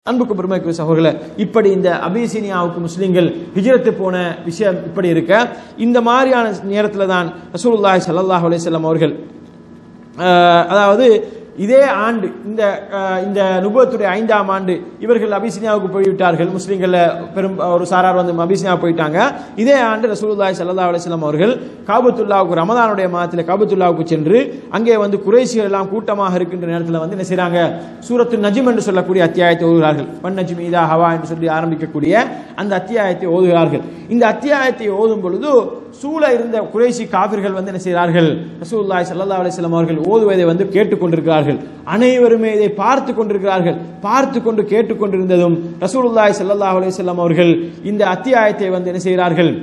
அன்புக்கு பெருமைக்கு சகோதரர்களே இப்படி இந்த அபிசீனியாவுக்கு முஸ்லிம்கள் ஹிஜ்ரத்து போன விஷயம் இப்படி இருக்க இந்த மாதிரியான நேரத்தில் தான் ரசூலுல்லாஹி ஸல்லல்லாஹு அலைஹி வஸல்லம் அவர்கள் அஹ், அதாவது இதே ஆண்டு இந்த அஹ், இந்த நுபத்துடைய ஐந்தாம் ஆண்டு இவர்கள் அபிசினியாவுக்கு போய்விட்டார்கள் முஸ்லிம்கள் பெரும் ஒரு சாரார் வந்து அபிசினியா போயிட்டாங்க இதே ஆண்டு ரசூலுல்லாஹி ஸல்லல்லாஹு அலைஹி வஸல்லம் அவர்கள் காபத்துல்லாவுக்கு ரமதானுடைய மாதத்தில் காபத்துல்லாவுக்கு சென்று அங்கே வந்து குறைசிகள் எல்லாம் கூட்டமாக இருக்கின்ற நேரத்தில் வந்து என்ன செய்றாங்க சூரத்து நஜிம் என்று சொல்லக்கூடிய அத்தியாயத்தை ஓதுகிறார்கள் பன் நஜிம் இதா ஹவா என்று சொல்லி ஆரம்பிக்கக்கூடிய அந்த அத்தியாயத்தை ஓதுகிறார்கள் இந்த அத்தியாயத்தை ஓதும் பொழுது சூழ இருந்த குறைசி காபிர்கள் வந்து என்ன செய்கிறார்கள் ரசூலுல்லாஹி ஸல்லல்லாஹு அலைஹி வஸல்லம் அவர்கள் ஓதுவதை வந்து கேட்டுக்கொண்டிருக்கிறார்கள் அனைவருமே இதை பார்த்து கொண்டிருக்கிறார்கள் பார்த்து கொண்டு கேட்டுக்கொண்டிருந்ததும் ரசூலுல்லாஹி ஸல்லல்லாஹு அலைஹி வஸல்லம் அவர்கள் இந்த அத்தியாயத்தை வந்து என்ன செய்கிறார்கள்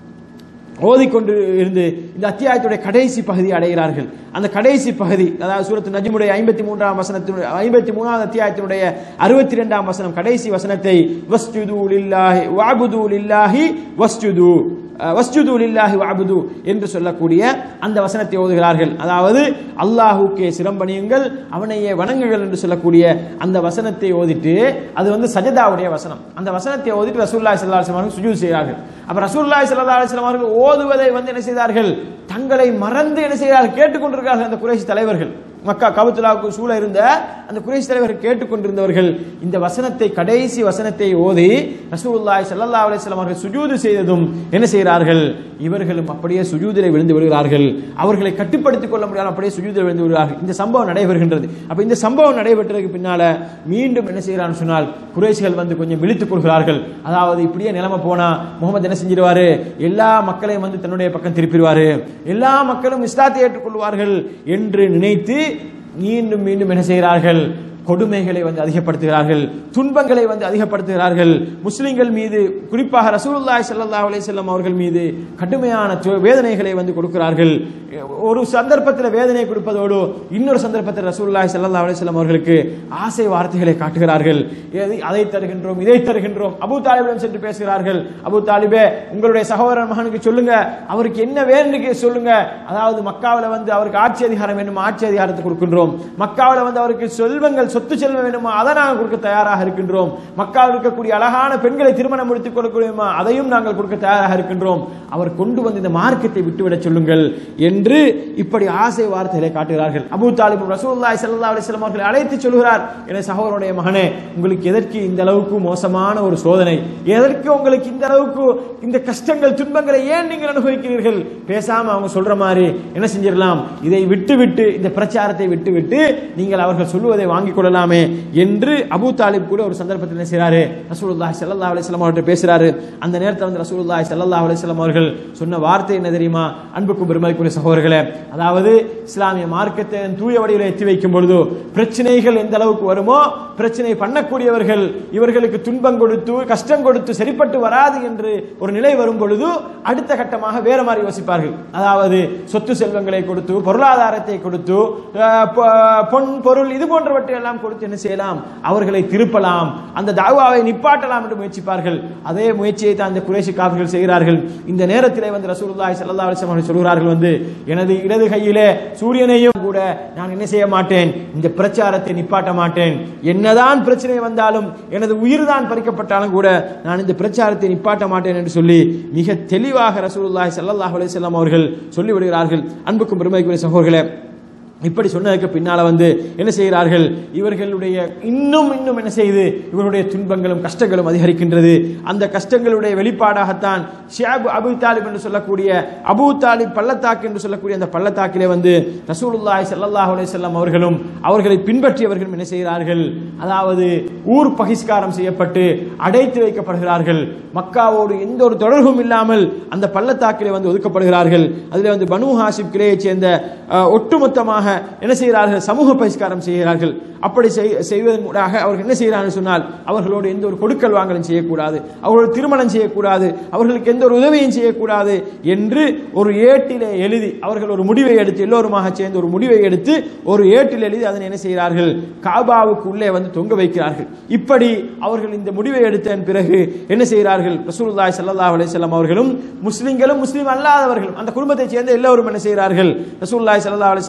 ஓதிக்கொண்டு இருந்து இந்த அத்தியாயத்துடைய கடைசி பகுதி அடைகிறார்கள் அந்த கடைசி பகுதி அதாவது சூரத்து நஜிமுடைய ஐம்பத்தி மூன்றாம் வசனத்தினுடைய ஐம்பத்தி மூணாவது அத்தியாயத்தினுடைய அறுபத்தி ரெண்டாம் வசனம் கடைசி வசனத்தை வஸ்ஜுது லில்லாஹி வஅபுது லில்லாஹி வஸ்ஜுது அஹ், வஸ்ஜுது லில்லாஹி வஅபுது என்று சொல்லக்கூடிய அந்த வசனத்தை ஓதுகிறார்கள் அதாவது அல்லாஹுக்கே சிரம்பணியுங்கள் அவனையே வணங்குங்கள் என்று சொல்லக்கூடிய அந்த வசனத்தை ஓதிட்டு அது வந்து சஜதாவுடைய வசனம் அந்த வசனத்தை ஓதிட்டு ரசூலுல்லாஹி ஸல்லல்லாஹு அலைஹி வஸல்லம் சுஜூத் செய்கிறார்கள் அப்ப ரசூலுல்லாஹி ஸல்லல்லாஹு அலைஹி வஸல்லம் அவர்கள் ஓதுவதை வந்து என்ன செய்தார்கள் தங்களை மறந்து என்ன செய்தார்கள் கேட்டுக்கொண்டிருக்கிறார்கள் அந்த குறைஷ் தலைவர்கள் மக்கா கபத்துலாவுக்கு சூழ இருந்த அந்த குறைஷ் தலைவர்கள் கேட்டுக்கொண்டிருந்தவர்கள் இந்த வசனத்தை கடைசி வசனத்தை ஓதி ரசூலுல்லாஹி ஸல்லல்லாஹு அலைஹி வஸல்லம் அவர்கள் சுஜூது செய்ததும் என்ன செய்கிறார்கள் இவர்களும் அப்படியே சுஜூதிலே விழுந்து விடுகிறார்கள் அவர்களை கட்டுப்படுத்திக் கொள்ள முடியாமல் அப்படியே சுஜூதில் விழுந்து விடுகிறார்கள் இந்த சம்பவம் நடைபெறுகின்றது அப்ப இந்த சம்பவம் நடைபெற்றதுக்கு பின்னால மீண்டும் என்ன செய்கிறான்னு சொன்னால் குறைஷிகள் வந்து கொஞ்சம் விழித்துக் கொள்கிறார்கள் அதாவது இப்படியே நிலைமை போனா முகமது என்ன செஞ்சிருவாரு எல்லா மக்களையும் வந்து தன்னுடைய பக்கம் திருப்பிடுவாரு எல்லா மக்களும் இஸ்லாத்தை ஏற்றுக்கொள்வார்கள் என்று நினைத்து மீண்டும் மீண்டும் என்ன செய்கிறார்கள் கொடுமைகளை வந்து அதிகப்படுத்துகிறார்கள் துன்பங்களை வந்து அதிகப்படுத்துகிறார்கள் முஸ்லிம்கள் மீது குறிப்பாக ரசூலுல்லாஹி ஸல்லல்லாஹு அலைஹி வஸல்லம் அவர்கள் மீது கடுமையான து- வேதனைகளை வந்து கொடுக்கிறார்கள் ஒரு சந்தர்ப்பத்தில் வேதனை கொடுப்பதோடு இன்னொரு சந்தர்ப்பத்தில் ரசூலுல்லாஹி ஸல்லல்லாஹு அலைஹி வஸல்லம் அவர்களுக்கு ஆசை வார்த்தைகளை காட்டுகிறார்கள் எதை- அதை தருகின்றோம் இதை தருகின்றோம் அபூ தாலிபிடம் சென்று பேசுகிறார்கள் அபூ தாலிபே உங்களுடைய சகோதரன் மகனுக்கு சொல்லுங்க அவருக்கு என்ன வேணும்னு சொல்லுங்க அதாவது மக்காவில் வந்து அவருக்கு ஆட்சி அதிகாரம் வேணுமா ஆட்சி அதிகாரத்தை கொடுக்கின்றோம் மக்காவில் வந்து அவருக்கு செல்வங்கள் சொத்து செல்வம் வேணுமா அதை நாங்கள் கொடுக்க தயாராக இருக்கின்றோம் மக்காவில் இருக்கக்கூடிய அழகான பெண்களை திருமணம் முடித்துக் கொடுக்கணுமா அதையும் நாங்கள் கொடுக்க தயாராக இருக்கின்றோம் அவர் கொண்டு வந்து இந்த மார்க்கத்தை விட்டுவிடச் சொல்லுங்கள் என்று இப்படி ஆசை வார்த்தைகளை காட்டுகிறார்கள் அபூ தாலிப் ரசூலுல்லாஹி ஸல்லல்லாஹு அலைஹி வஸல்லம் அவர்களை அழைத்து சொல்கிறார் என சகோதரனுடைய மகனே உங்களுக்கு எதற்கு இந்த அளவுக்கு மோசமான ஒரு சோதனை எதற்கு உங்களுக்கு இந்த அளவுக்கு இந்த கஷ்டங்கள் துன்பங்களை ஏன் நீங்கள் அனுபவிக்கிறீர்கள் பேசாம அவங்க சொல்ற மாதிரி என்ன செஞ்சிடலாம் இதை விட்டு விட்டு இந்த பிரச்சாரத்தை விட்டு விட்டு நீங்கள் அவர்கள் சொல்லுவதை வாங்கிக் கொள்ளலாமே என்று அபூ தாலிப் கூட ஒரு சந்தர்ப்பத்தில் என்ன செய்றாரு ரசூலுல்லாஹி ஸல்லல்லாஹு அலைஹி வஸல்லம் அவர்கிட்ட பேசுறாரு அந்த நேரத்தில் வந்து ரசூலுல்லாஹி ஸல்லல்லாஹு அலைஹி வஸல்லம் அவர்கள் சொன்ன வார்த்தை என்ன தெரியுமா அன்புக்கும் பெருமதிக்குரிய சகோதரர்களே அதாவது இஸ்லாமிய மார்க்கத்தை தூய வடிவில் எத்தி வைக்கும் பொழுது பிரச்சனைகள் எந்த அளவுக்கு வருமோ பிரச்சனை பண்ணக்கூடியவர்கள் இவர்களுக்கு துன்பம் கொடுத்து கஷ்டம் கொடுத்து சரிப்பட்டு வராது என்று ஒரு நிலை வரும் பொழுது அடுத்த கட்டமாக வேற மாதிரி யோசிப்பார்கள் அதாவது சொத்து செல்வங்களை கொடுத்து பொருளாதாரத்தை கொடுத்து அஹ், பொ- பொன் பொருள் இது போன்றவற்றை எல்லாம் கொடுத்து என்ன செய்யலாம் அவர்களை திருப்பலாம் அந்த தாவாவை நிப்பாட்டலாம் என்று முயற்சிப்பார்கள் அதே முயற்சியை தான் அந்த குறைசி காவர்கள் செய்கிறார்கள் இந்த நேரத்திலே வந்து ரசூலுல்லாஹி ஸல்லல்லாஹு அலைஹி வஸல்லம் அவர்கள் சொல்கிறார்கள் வந்து எனது இடது கையிலே சூரியனையும் கூட நான் என்ன செய்ய மாட்டேன் இந்த பிரச்சாரத்தை நிப்பாட்ட மாட்டேன் என்னதான் பிரச்சனை வந்தாலும் எனது உயிர் தான் பறிக்கப்பட்டாலும் கூட நான் இந்த பிரச்சாரத்தை நிப்பாட்ட மாட்டேன் என்று சொல்லி மிக தெளிவாக ரசூலுல்லாஹி ஸல்லல்லாஹு அலைஹி வஸல்லம் அவர்கள் சொல்லிவிடுகிறார்கள் அன்புக்கும் பெருமைக்குரிய சகோதரர்களே இப்படி சொன்னதுக்கு பின்னால வந்து என்ன செய்கிறார்கள் இவர்களுடைய இன்னும் இன்னும் என்ன செய்து இவருடைய துன்பங்களும் கஷ்டங்களும் அதிகரிக்கின்றது அந்த கஷ்டங்களுடைய வெளிப்பாடாகத்தான் ஷியாப் அபு தாலிப் என்று சொல்லக்கூடிய அபு தாலிப் பள்ளத்தாக்கு என்று சொல்லக்கூடிய அந்த பள்ளத்தாக்கிலே வந்து ரசூலுல்லாஹி ஸல்லல்லாஹு அலைஹி வஸல்லம் அவர்களும் அவர்களை பின்பற்றியவர்களும் என்ன செய்கிறார்கள் அதாவது ஊர் பகிஷ்காரம் செய்யப்பட்டு அடைத்து வைக்கப்படுகிறார்கள் மக்காவோடு எந்த ஒரு தொடர்பும் இல்லாமல் அந்த பள்ளத்தாக்கிலே வந்து ஒதுக்கப்படுகிறார்கள் அதிலே வந்து பனு ஹாசிப் கிளையைச் சேர்ந்த அஹ், ஒட்டுமொத்தமாக என்ன செய்கிறார்கள் சமூக பகிஷ்காரம் செய்கிறார்கள் அப்படி செய்- செய்வதன் மூலமாக அவர்கள் என்ன செய்கிறார்கள் சொன்னால் அவர்களோடு எந்த ஒரு கொடுக்கல் வாங்கலும் செய்யக்கூடாது அவர்களோடு திருமணம் செய்யக்கூடாது அவர்களுக்கு எந்த ஒரு உதவியும் செய்யக்கூடாது என்று ஒரு ஏட்டிலே எழுதி அவர்கள் ஒரு முடிவை எடுத்து எல்லோருமாக சேர்ந்து ஒரு முடிவை எடுத்து ஒரு ஏட்டில் எழுதி அதனை என்ன செய்கிறார்கள் காபாவுக்கு உள்ளே வந்து தொங்க வைக்கிறார்கள் இப்படி அவர்கள் இந்த முடிவை எடுத்ததன் பிறகு என்ன செய்கிறார்கள் ரசூலுல்லாஹி ஸல்லல்லாஹு அலைஹி வஸல்லம் அவர்களும் முஸ்லிம்களும் முஸ்லிம் அல்லாதவர்களும் அந்த குடும்பத்தைச் சேர்ந்த எல்லோரும் என்ன செய்கிறார்கள் ரசூலுல்லாஹி ஸல்லல்லாஹு அலைஹி வஸல்லம் அவர்களுடைய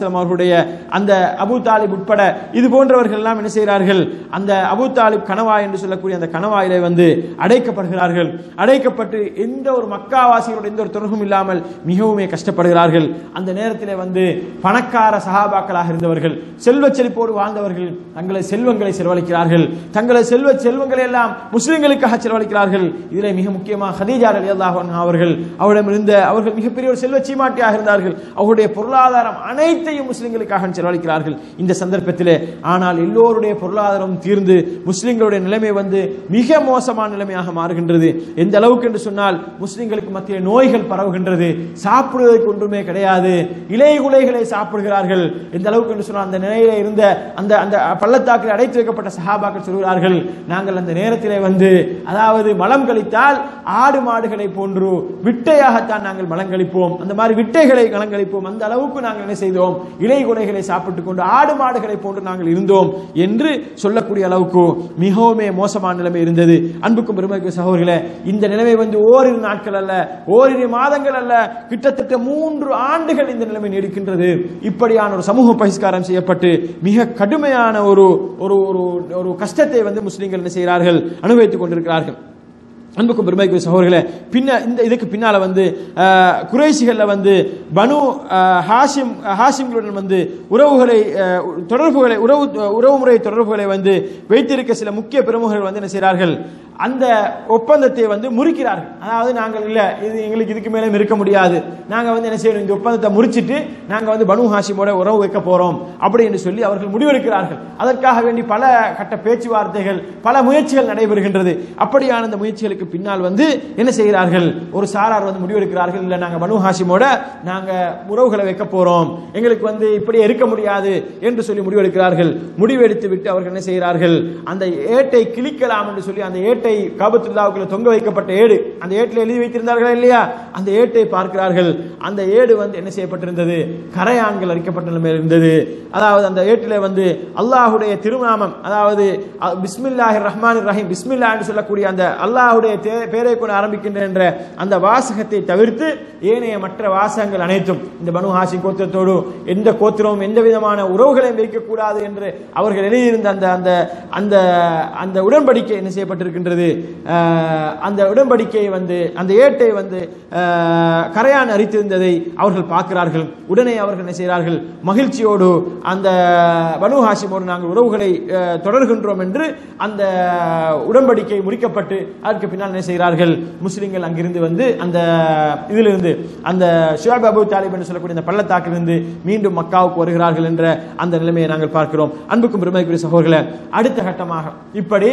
சொல்லக்கூடிய அந்த அபு தாலிப் உட்பட இது போன்றவர்கள் எல்லாம் என்ன செய்கிறார்கள் அந்த அபு தாலிப் கணவாய் என்று சொல்லக்கூடிய அந்த கணவாயிலே வந்து அடைக்கப்படுகிறார்கள் அடைக்கப்பட்டு எந்த ஒரு மக்காவாசிகளோட எந்த ஒரு தொடர்பும் இல்லாமல் மிகவுமே கஷ்டப்படுகிறார்கள் அந்த நேரத்திலே வந்து பணக்கார சகாபாக்களாக இருந்தவர்கள் செல்வ செழிப்போடு வாழ்ந்தவர்கள் தங்களை செல்வங்களை செலவழிக்கிறார்கள் தங்களை செல்வ செல்வங்களை எல்லாம் முஸ்லிம்களுக்காக செலவழிக்கிறார்கள் இதிலே மிக முக்கியமாக ஹதீஜா அலி அவர்கள் அவரிடம் இருந்த அவர்கள் மிகப்பெரிய ஒரு செல்வ சீமாட்டியாக இருந்தார்கள் அவருடைய பொருளாதாரம் அனைத்தையும் முஸ்லிம்களுக்காக செலவழிக்கிறார்கள் இந்த சந்தர்ப்பத்திலே ஆனால் எல்லோருடைய பொருளாதாரம் தீர்ந்து முஸ்லிம்களுடைய நிலைமை வந்து மிக மோசமான நிலைமையாக மாறுகின்றது எந்த அளவுக்கு என்று சொன்னால் முஸ்லிம்களுக்கு மத்திய நோய்கள் பரவுகின்றது சாப்பிடுவதற்கு ஒன்றுமே கிடையாது இலை குலைகளை சாப்பிடுகிறார்கள் எந்த அளவுக்கு என்று சொன்னால் அந்த நிலையில இருந்த அந்த அந்த பள்ளத்தாக்கில் அடைத்து வைக்கப்பட்ட சஹாபாக்கள் சொல்கிறார்கள் நாங்கள் அந்த நேரத்திலே வந்து அதாவது மலம் கழித்தால் ஆடு மாடுகளை போன்று விட்டையாகத்தான் நாங்கள் மலம் கழிப்போம் அந்த மாதிரி விட்டைகளை மலம் கழிப்போம் அந்த அளவுக்கு நாங்கள் என்ன செய்தோம் இலை குலைகளை சாப்பிட்டுக் கொண்டு ஆடு மாடுகளை போன்று நாங்கள் இருந்தோம் என்று சொல்லக்கூடிய அளவுக்கு மிகவுமே மோசமான நிலைமை இருந்தது அன்புக்கும் பெருமைக்கு சகோதரர்களே இந்த நிலைமை வந்து ஓரிரு நாட்கள் அல்ல ஓரிரு மாதங்கள் அல்ல கிட்டத்தட்ட மூன்று ஆண்டுகள் இந்த நிலைமை நீடிக்கின்றது இப்படியான ஒரு சமூக பகிஷ்காரம் செய்யப்பட்டு மிக கடுமையான ஒரு ஒரு ஒரு ஒரு கஷ்டத்தை வந்து முஸ்லிம்கள் என்ன செய்கிறார்கள் அனுபவித்துக் கொண்டிருக்கிறார்கள் அன்புக்கும் பெருமைக்கு சகோதரர்களே பின்ன இந்த இதுக்கு பின்னால வந்து அஹ், குறைஷிகள்ல வந்து பனு அஹ், ஹாஷிம் ஹாஷிம்களுடன் வந்து உறவுகளை அஹ், தொடர்புகளை உறவு உறவுமுறை தொடர்புகளை வந்து வைத்திருக்க சில முக்கிய பிரமுகர்கள் வந்து என்ன செய்கிறார்கள் அந்த ஒப்பந்தத்தை வந்து முறிக்கிறார்கள் அதாவது நாங்கள் இல்ல இது எங்களுக்கு இதுக்கு மேலே இருக்க முடியாது நாங்க வந்து என்ன செய்யணும் இந்த ஒப்பந்தத்தை முறிச்சிட்டு நாங்க வந்து பனு ஹாஷிமோட உறவு வைக்க போறோம் அப்படி என்று சொல்லி அவர்கள் முடிவெடுக்கிறார்கள் அதற்காக வேண்டி பல கட்ட பேச்சுவார்த்தைகள் பல முயற்சிகள் நடைபெறுகின்றது அப்படியான அந்த முயற்சிகளுக்கு பின்னால் வந்து என்ன செய்கிறார்கள் ஒரு சாரார் வந்து முடிவெடுக்கிறார்கள் இல்ல நாங்க பனு ஹாஷிமோட நாங்க உறவுகளை வைக்க போறோம் எங்களுக்கு வந்து இப்படியே இருக்க முடியாது என்று சொல்லி முடிவெடுக்கிறார்கள் முடிவெடுத்து விட்டு அவர்கள் என்ன செய்கிறார்கள் அந்த ஏட்டை கிழிக்கலாம் என்று சொல்லி அந்த ஏட்டை காபத்துல்லாவுக்குள்ள தொங்க வைக்கப்பட்ட ஏடு அந்த ஏட்டில் எழுதி வைத்திருந்தார்களா இல்லையா அந்த ஏட்டை பார்க்கிறார்கள் அந்த ஏடு வந்து என்ன செய்யப்பட்டிருந்தது கரையான்கள் அரிக்கப்பட்ட நிலைமையில் இருந்தது அதாவது அந்த ஏட்டில் வந்து அல்லாஹுடைய திருநாமம் அதாவது அ- பிஸ்மில்லாஹிர் ரஹ்மான் ரஹீம் பிஸ்மில்லா என்று சொல்லக்கூடிய அந்த அல்லாஹுடைய தே- பேரை கொண்டு ஆரம்பிக்கின்ற என்ற அந்த வாசகத்தை தவிர்த்து ஏனைய மற்ற வாசகங்கள் அனைத்தும் இந்த பனு ஹாசி கோத்திரத்தோடு எந்த கோத்திரமும் எந்த விதமான உறவுகளையும் வைக்கக்கூடாது என்று அவர்கள் எழுதியிருந்த அந்த அந்த அந்த அந்த உடன்படிக்கை என்ன செய்யப்பட்டிருக்கின்றது அஹ், அந்த உடன்படிக்கையை வந்து அந்த ஏட்டை வந்து அஹ், கரையான் அரித்திருந்ததை அவர்கள் பார்க்கிறார்கள் உடனே அவர்கள் என்ன செய்கிறார்கள் மகிழ்ச்சியோடு அந்த பனு ஹாஷிமோடு நாங்கள் உறவுகளை அஹ், தொடர்கின்றோம் என்று அந்த உடன்படிக்கை முடிக்கப்பட்டு அதற்கு பின்னால் என்ன செய்கிறார்கள் முஸ்லிம்கள் அங்கிருந்து வந்து அந்த இதிலிருந்து அந்த ஷுவாப் அபு தாலிப் என்று சொல்லக்கூடிய அந்த பள்ளத்தாக்கிலிருந்து மீண்டும் மக்காவுக்கு வருகிறார்கள் என்ற அந்த நிலைமையை நாங்கள் பார்க்கிறோம் அன்புக்கும் பெருமைக்குரிய சகோதரர்களே அடுத்த கட்டமாக இப்படி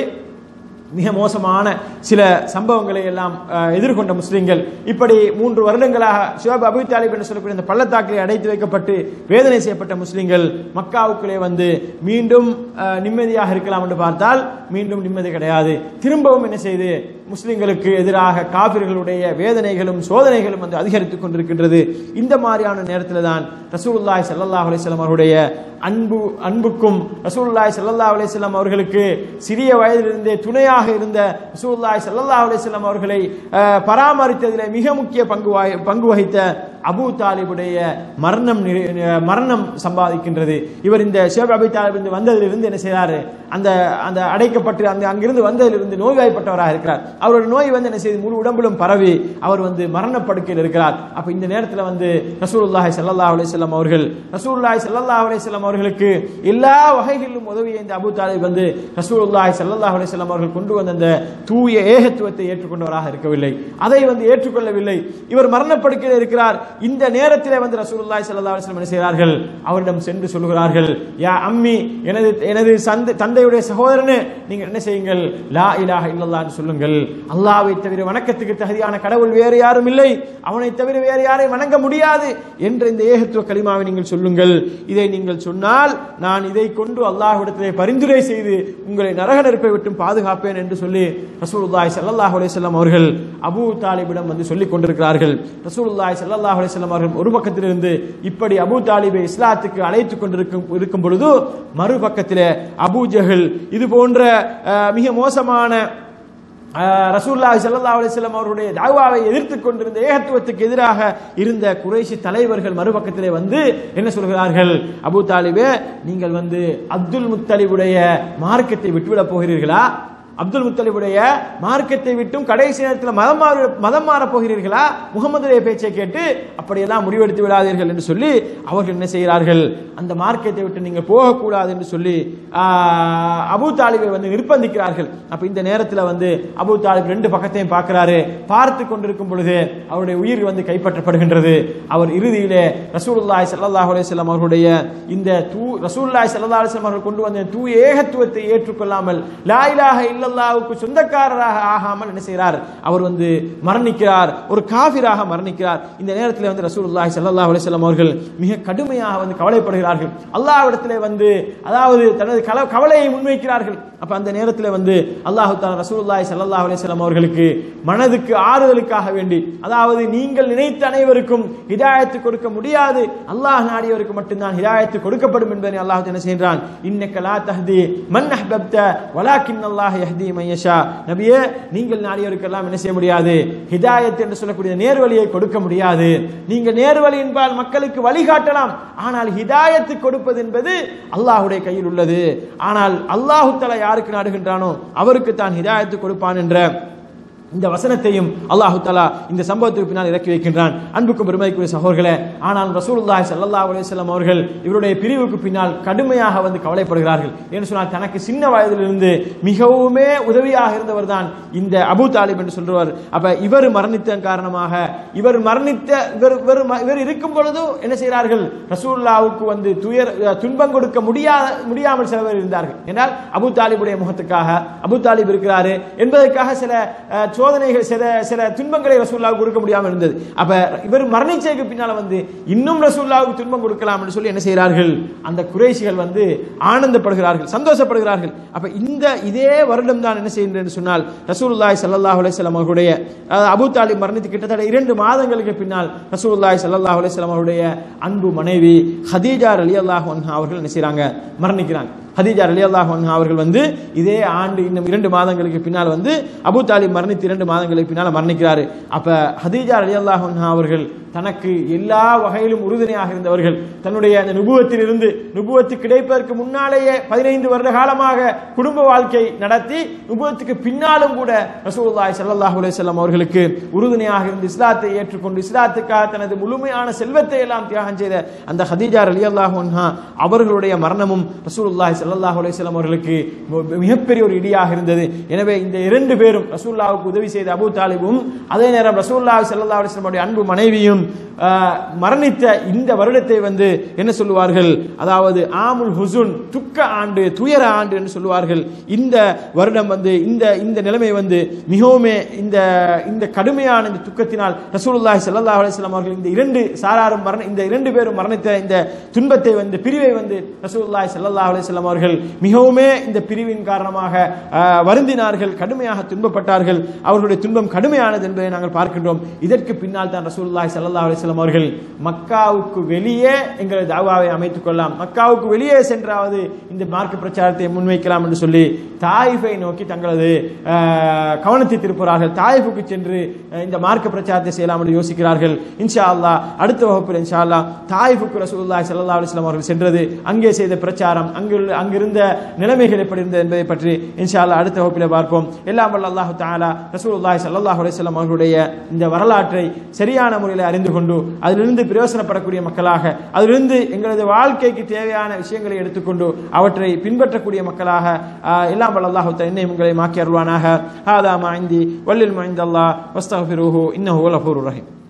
மிக மோசமான சில சம்பவங்களை எல்லாம் அஹ், எதிர்கொண்ட முஸ்லிம்கள் இப்படி மூன்று வருடங்களாக ஷுவாப் அபு தாலிப் என்று சொல்லக்கூடிய இந்த பள்ளத்தாக்கிலே அடைத்து வைக்கப்பட்டு வேதனை செய்யப்பட்ட முஸ்லிம்கள் மக்காவுக்குள்ளே வந்து மீண்டும் அஹ், நிம்மதியாக இருக்கலாம் என்று பார்த்தால் மீண்டும் நிம்மதி கிடையாது திரும்பவும் என்ன செய்து முஸ்லிம்களுக்கு எதிராக காபிர்களுடைய வேதனைகளும் சோதனைகளும் வந்து அதிகரித்துக் கொண்டிருக்கின்றது இந்த மாதிரியான நேரத்தில் தான் ரசூலுல்லாஹி ஸல்லல்லாஹு அலைஹி வஸல்லம் அவருடைய அன்பு அன்புக்கும் ரசூலுல்லாஹி ஸல்லல்லாஹு அலைஹி வஸல்லம் அவர்களுக்கு சிறிய வயதிலிருந்தே துணையாக இருந்த ரசூலுல்லாஹி ஸல்லல்லாஹு அலைஹி வஸல்லம் அவர்களை அஹ், பராமரித்ததிலே மிக முக்கிய பங்கு வகி- பங்கு வகித்த அபூ தாலிபுடைய மரணம் நிறை- மரணம் சம்பாதிக்கின்றது இவர் இந்த ஷேப் அபி தாலிப் இருந்து வந்ததிலிருந்து என்ன செய்றாரு அந்த அந்த அடைக்கப்பட்டு அந்த அங்கிருந்து வந்ததிலிருந்து நோய்வாய்ப்பட்டவராக இருக்கிறார் அவருடைய நோய் வந்து என்ன செய்து முழு உடம்பிலும் பரவி அவர் வந்து மரணப்படுக்கையில் இருக்கிறார் அப்ப இந்த நேரத்தில் வந்து ரசூலுல்லாஹி ஸல்லல்லாஹு அலைஹி வஸல்லம் அவர்கள் ரசூலுல்லாஹி ஸல்லல்லாஹு அலைஹி வஸல்லம் அவர்களுக்கு எல்லா வகைகளிலும் உதவிய இந்த அபூ தாலிப் வந்து ரசூலுல்லாஹி ஸல்லல்லாஹு அலைஹி வஸல்லம் அவர்கள் கொண்டு வந்த அந்த தூய ஏகத்துவத்தை ஏற்றுக்கொண்டவராக இருக்கவில்லை அதை வந்து ஏற்றுக்கொள்ளவில்லை இவர் மரணப்படுக்கையில் இருக்கிறார் இந்த நேரத்திலே வந்து ரசூலுல்லாஹி ஸல்லல்லாஹு அலைஹி வஸல்லம் என்ன செய்கிறார்கள் அவரிடம் சென்று சொல்கிறார்கள் யா அம்மி எனது எனது சந்தை தந்தையுடைய சகோதரனே நீங்கள் என்ன செய்யுங்கள் லா இலாஹ இல்லல்லாஹ்னு சொல்லுங்கள் அல்லாஹ்வை தவிர வணக்கத்துக்கு தகுதியான கடவுள் வேறு யாரும் இல்லை அவனை தவிர வேறு யாரையும் வணங்க முடியாது என்ற இந்த ஏகத்துவ கலிமாவை நீங்கள் சொல்லுங்கள் இதை நீங்கள் சொன்னால் நான் இதை கொண்டு அல்லாஹ்விடத்திலே பரிந்துரை செய்து உங்களை நரக நெருப்பை விட்டும் பாதுகாப்பேன் என்று சொல்லி ரசூலுல்லாஹி ஸல்லல்லாஹு அலைஹி வஸல்லம் அவர்கள் அபூ தாலிபிடம் வந்து சொல்லிக் கொண்டிருக்கிறார்கள் ரசூலுல்லாஹி ஸல்லல்லாஹு அலைஹி வஸல்லம் அவர்கள் ஒரு பக்கத்திலிருந்து இப்படி அபூ தாலிபை இஸ்லாத்துக்கு அழைத்துக் கொண்டிருக்கும் இருக்கும் பொழுது மறுபக்கத்திலே அபூ ஜஹல் இது போன்ற அஹ், மிக மோசமான ஆஹ், ரசூலுல்லாஹி ஸல்லல்லாஹு அலைஹி வஸல்லம் அவருடைய தாவாவை எதிர்த்து கொண்டிருந்த ஏகத்துவத்துக்கு எதிராக இருந்த குறைஷி தலைவர்கள் மறுபக்கத்திலே வந்து என்ன சொல்கிறார்கள் அபூ தாலிபே நீங்கள் வந்து அப்துல் முத்தலிபுடைய மார்க்கத்தை விட்டுவிடப் போகிறீர்களா அப்துல் முத்தலிபுடைய மார்க்கத்தை விட்டும் கடைசி நேரத்தில் மதம் மாற மதம் மாறப் போகிறீர்களா முகமதுடைய பேச்சை கேட்டு அப்படியெல்லாம் முடிவெடுத்து விடாதீர்கள் என்று சொல்லி அவர்கள் என்ன செய்கிறார்கள் அந்த மார்க்கத்தை விட்டு நீங்கள் போகக்கூடாது என்று சொல்லி ஆஹ், அபூ தாலிபை வந்து நிர்பந்திக்கிறார்கள் அப்ப இந்த நேரத்தில் வந்து அபூ தாலிப் ரெண்டு பக்கத்தையும் பார்க்கிறாரு பார்த்து கொண்டிருக்கும் பொழுது அவருடைய உயிர் வந்து கைப்பற்றப்படுகின்றது அவர் இறுதியிலே ரசூலுல்லாஹி ஸல்லல்லாஹு அலைஹி வஸல்லம் அவர்களுடைய இந்த தூ ரசூலுல்லாஹி ஸல்லல்லாஹு அலைஹி வஸல்லம் அவர்கள் கொண்டு வந்த தூய ஏகத்துவத்தை ஏற்றுக்கொள்ளாமல் லா இலாஹ இல்லல்லாஹுக்கு சொந்தக்காரராக ஆகாமல் என்ன செய்கிறார் அவர் வந்து மரணிக்கிறார் ஒரு காஃபிராக மரணிக்கிறார் இந்த நேரத்தில் வந்து ரசூலுல்லாஹி ஸல்லல்லாஹு அலைஹி வஸல்லம் அவர்கள் மிக கடுமையாக வந்து கவலைப்படுகிறார்கள் அல்லாஹ்விடத்திலே வந்து அதாவது தனது கல- கவலையை முன்வைக்கிறார்கள் அப்ப அந்த நேரத்தில் வந்து அல்லாஹு தாலா ரசூலுல்லாஹி ஸல்லல்லாஹு அலைஹி வஸல்லம் அவர்களுக்கு மனதுக்கு ஆறுதலுக்காக வேண்டி அதாவது நீங்கள் நினைத்த அனைவருக்கும் ஹிதாயத்து கொடுக்க முடியாது அல்லாஹ் நாடியவருக்கு மட்டும்தான் ஹிதாயத்து கொடுக்கப்படும் என்பதை அல்லாஹ் என்ன செய்கிறான் இன்னக்க லா தஹ்தி மன் அஹ்பப்த வலாக்கின் அல்லாஹ் யஹ்தி மன் யஷா நபியே நீங்கள் நாடியவருக்கெல்லாம் என்ன செய்ய முடியாது ஹிதாயத் என்று சொல்லக்கூடிய நேர்வழியை கொடுக்க முடியாது நீங்கள் நேர்வழி என்பால் மக்களுக்கு வழிகாட்டலாம் ஆனால் ஹிதாயத்து கொடுப்பது என்பது அல்லாஹ்வுடைய கையில் உள்ளது ஆனால் அல்லாஹு தஆலா யாருக்கு நாடுகின்றானோ அவருக்கு தான் ஹிதாயத்து கொடுப்பான் என்ற இந்த வசனத்தையும் அல்லாஹு தஆலா இந்த சம்பவத்துக்கு பின்னால் இறக்கி வைக்கின்றான் அன்புக்கும் பெருமைக்குரிய சகோதரர்களே ஆனால் ரசூலுல்லாஹி ஸல்லல்லாஹு அலைஹி வஸல்லம் அவர்கள் இவருடைய பிரிவுக்கு பின்னால் கடுமையாக வந்து கவலைப்படுகிறார்கள் என்று சொன்னால் தனக்கு சின்ன வயதிலிருந்து மிகவுமே உதவியாக இருந்தவர் தான் இந்த அபூ தாலிப் என்று சொல்றவர் அப்ப இவர் மரணித்த காரணமாக இவர் மரணித்த இவர் இவர் ம- இவர் இருக்கும் பொழுது என்ன செய்கிறார்கள் ரசூலுல்லாவுக்கு வந்து துயர் துன்பம் கொடுக்க முடியாத முடியாமல் சில பேர் இருந்தார்கள் என்றால் அபூ தாலிபுடைய முகத்துக்காக அபூ தாலிப் இருக்கிறாரு என்பதற்காக சில அஹ், சோதனைகள் சில சில துன்பங்களை ரசூல்லாவுக்கு கொடுக்க முடியாமல் இருந்தது அப்ப இவர் மரணிச்சதுக்கு பின்னால வந்து இன்னும் ரசூல்லாவுக்கு துன்பம் கொடுக்கலாம் என்று சொல்லி என்ன செய்கிறார்கள் அந்த குறைஷிகள் வந்து ஆனந்தப்படுகிறார்கள் சந்தோஷப்படுகிறார்கள் அப்ப இந்த இதே வருடம் தான் என்ன செய்கின்றேன் சொன்னால் ரசூலுல்லாஹி ஸல்லல்லாஹு அலைஹி வஸல்லம் அவர்களுடைய அஹ், அபூ தாலிப் மரணித்து கிட்டத்தட்ட இரண்டு மாதங்களுக்கு பின்னால் ரசூலுல்லாஹி ஸல்லல்லாஹு அலைஹி வஸல்லம் அவருடைய அன்பு மனைவி ஹதீஜா ரலியல்லாஹு அன்ஹா அவர்கள் என்ன செய்றாங்க மரணிக்கிறாங்க ஹதீஜா ரலியல்லாஹு அன்ஹா அவர்கள் வந்து இதே ஆண்டு இன்னும் இரண்டு மாதங்களுக்கு பின்னால் வந்து அபூ தாலிப் மரணித்து இரண்டு மாதங்களுக்கு பின்னால் மரணிக்கிறாரு அப்ப ஹதீஜா ரலியல்லாஹு அன்ஹா அவர்கள் தனக்கு எல்லா வகையிலும் உறுதுணையாக இருந்தவர்கள் தன்னுடைய அந்த நுபுவத்தில் இருந்து நுபுவத்து கிடைப்பதற்கு முன்னாலேயே பதினைந்து வருட காலமாக குடும்ப வாழ்க்கை நடத்தி நுபுவத்துக்கு பின்னாலும் கூட ரசூலுல்லாஹி ஸல்லல்லாஹு அலைஹி வஸல்லம் அவர்களுக்கு உறுதுணையாக இருந்து இஸ்லாத்தை ஏற்றுக்கொண்டு இஸ்லாத்துக்காக தனது முழுமையான செல்வத்தை எல்லாம் தியாகம் செய்த அந்த ஹதீஜா ரலியல்லாஹு அன்ஹா அவர்களுடைய மரணமும் ரசூலுல்லாஹி ஸல்லல்லாஹு அலைஹி வஸல்லம் அவர்களுக்கு மி- மிகப்பெரிய ஒரு இடியாக இருந்தது எனவே இந்த இரண்டு பேரும் ரசூலுல்லாஹ்வுக்கு உதவி செய்த அபூ தாலிபும் அதே நேரம் ரசூலுல்லாஹி ஸல்லல்லாஹு அலைஹி வஸல்லம் அவருடைய அன்பு மனைவியும் ஆஹ், மரணித்த இந்த வருடத்தை வந்து என்ன சொல்லுவார்கள் அதாவது ஆமுல் ஹுசுன் துக்க ஆண்டு துயர ஆண்டு என்று சொல்லுவார்கள் இந்த வருடம் வந்து இந்த இந்த நிலைமை வந்து மிகவுமே இந்த இந்த கடுமையான இந்த துக்கத்தினால் ரசூலுல்லாஹி ஸல்லல்லாஹு அலைஹி வஸல்லம் அவர்கள் இந்த இரண்டு சாராரும் மரண இந்த இரண்டு பேரும் மரணித்த இந்த துன்பத்தை வந்து பிரிவை வந்து ரசூலுல்லாஹி ஸல்லல்லாஹு அலைஹி வஸல்லம் அவர்கள் மிகவுமே இந்த பிரிவின் காரணமாக ஆஹ், வருந்தினார்கள் கடுமையாக துன்பப்பட்டார்கள் அவர்களுடைய துன்பம் கடுமையானது என்பதை நாங்கள் பார்க்கின்றோம் இதற்கு பின்னால் தான் ரசூலுல்லாஹி ஸல்லல்லாஹு அலைஹி வஸல்லம் அவர்கள் மக்காவுக்கு வெளியே எங்களது தாவாவை அமைத்துக் கொள்ளலாம் மக்காவுக்கு வெளியே சென்றாவது இந்த மார்க்க பிரச்சாரத்தை முன்வைக்கலாம் என்று சொல்லி தாயிஃபை நோக்கி தங்களது ஆஹ், கவனத்தை திருப்புகிறார்கள் தாயிஃபுக்கு சென்று அஹ், இந்த மார்க்க பிரச்சாரத்தை செய்யலாம் என்று யோசிக்கிறார்கள் இன்ஷா அல்லாஹ் அடுத்த வகுப்பில் இன்ஷா அல்லாஹ் தாயிஃபுக்கு ரசூலுல்லாஹி ஸல்லல்லாஹு அலைஹி வஸல்லம் அவர்கள் சென்றது அங்கே செய்த பிரச்சாரம் அங்குள்ள அங்கிருந்த நிலைமைகள் எப்படி இருந்தது என்பதை பற்றி இன்ஷா அல்லாஹ் அடுத்த வகுப்பில் பார்ப்போம் எல்லாம் வல்ல அல்லாஹு தஆலா ரசூலுல்லாஹி ஸல்லல்லாஹு அலைஹி வஸல்லம் அவர்களுடைய இந்த வரலாற்றை சரியான முறையில் அறிந்து கொண்டு அதிலிருந்து பிரயோசனப்படக்கூடிய மக்களாக அதிலிருந்து எங்களது வாழ்க்கைக்கு தேவையான விஷயங்களை எடுத்துக்கொண்டு அவற்றை பின்பற்றக்கூடிய மக்களாக ஆஹ், எல்லாம் வல்ல அல்லாஹு தஆலா என்னை உங்களை மாக்கி அருள்வானாக ஹாதா மா இந்தி வல்லில் மா இந்தல்லாஹ் வஸ்தக்ஃபிருஹு இன்னஹு கஃபூருர் ரஹீம்